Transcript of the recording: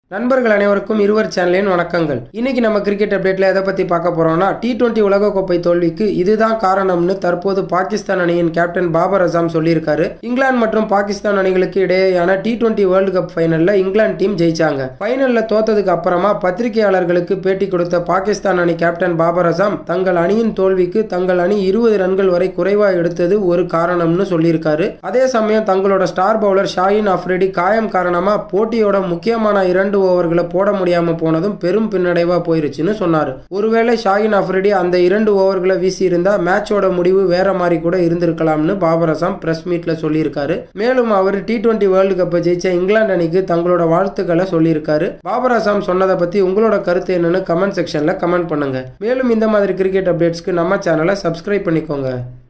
நண்பர்கள் அனைவருக்கும் இருவர் சேனலின் வணக்கங்கள் இன்னைக்கு நம்ம கிரிக்கெட் அப்டேட்ல எதை பத்தி பார்க்க போறோம்னா டி டுவெண்ட்டி உலகக்கோப்பை தோல்விக்கு இதுதான் காரணம்னு தற்போது பாகிஸ்தான் அணியின் கேப்டன் பாபர் அசாம் சொல்லியிருக்காரு இங்கிலாந்து மற்றும் பாகிஸ்தான் அணிகளுக்கு இடையேயான டி டுவெண்ட்டி வேர்ல்டு கப் ஃபைனல்ல இங்கிலாந்து டீம் ஜெயிச்சாங்க ஃபைனல்ல தோத்ததுக்கு அப்புறமா பத்திரிகையாளர்களுக்கு பேட்டி கொடுத்த பாகிஸ்தான் அணி கேப்டன் பாபர் அசாம் தங்கள் அணியின் தோல்விக்கு தங்கள் அணி இருபது ரன்கள் வரை குறைவா எடுத்தது ஒரு காரணம்னு சொல்லியிருக்காரு அதே சமயம் தங்களோட ஸ்டார் பவுலர் ஷாயின் அஃப்ரிடி காயம் காரணமா போட்டியோட முக்கியமான இரண்டு ஓவர்களை போட முடியாம போனதும் பெரும் பின்னடைவா போயிருச்சுன்னு சொன்னாரு ஒருவேளை ஷாயின் அஃப்ரிடி அந்த இரண்டு ஓவர்களை வீசி இருந்தா மேட்சோட முடிவு வேற மாதிரி கூட இருந்திருக்கலாம்னு பாபர் அசாம் பிரஸ் மீட்ல சொல்லியிருக்காரு மேலும் அவர் டி டுவெண்ட்டி வேர்ல்டு கப்பை ஜெயிச்ச இங்கிலாந்து அணிக்கு தங்களோட வாழ்த்துக்களை சொல்லியிருக்காரு பாபர் அசாம் சொன்னதை பத்தி உங்களோட கருத்து என்னன்னு கமெண்ட் செக்ஷன்ல கமெண்ட் பண்ணுங்க மேலும் இந்த மாதிரி கிரிக்கெட் அப்டேட்ஸ்க்கு நம்ம சேனலை சப்ஸ்கிரைப் பண்ணிக்கோங்க